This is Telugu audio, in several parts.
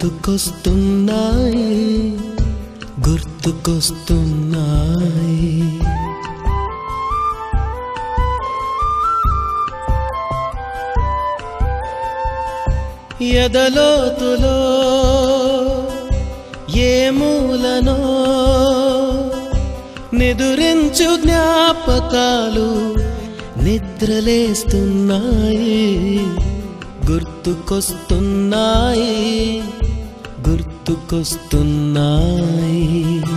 గుర్తుకొస్తున్నాయి గుర్తుకొస్తున్నాయి ఎదలోతులో ఏ మూలనో నిదురించు జ్ఞాపకాలు నిద్రలేస్తున్నాయి గుర్తుకొస్తున్నాయి గుర్తుకొస్తున్నాయి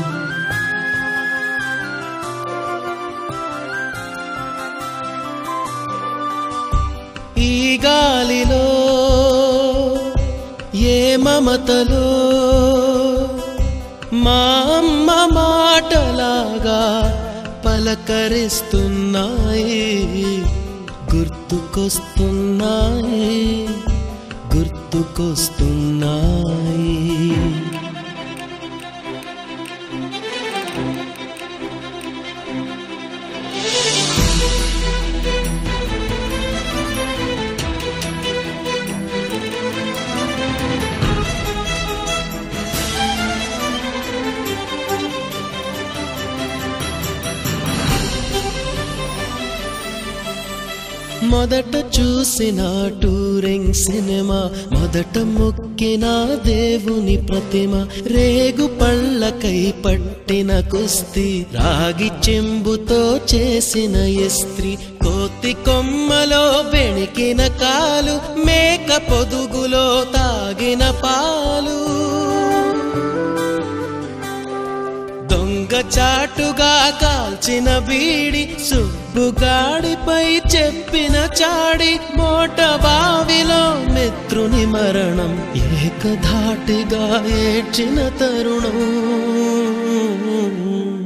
ఈ గాలిలో ఏ మమతలో మా అమ్మ మాటలాగా పలకరిస్తున్నాయి గుర్తుకొస్తున్నాయి గుర్తుకొస్తున్నాయి మొదట చూసిన టూరింగ్ సినిమా మొదట మొక్కిన దేవుని ప్రతిమ రేగు పళ్ళకై పట్టిన కుస్తీ రాగి చెంబుతో చేసిన ఇస్త్రీ కోతి కొమ్మలో బెణికిన కాలు మేక పొదుగులో తాగిన పాలు దొంగ చాటుగా కాల్చిన బీడి సుబ్బుగాడిపై చెప్పిన చాడి మోట బావిలో మిత్రుని మరణం ఏకధాటిగా ఏడ్చిన తరుణం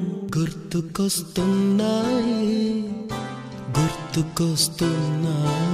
గుర్తుకొస్తున్నాయి గుర్తుకొస్తున్నాయి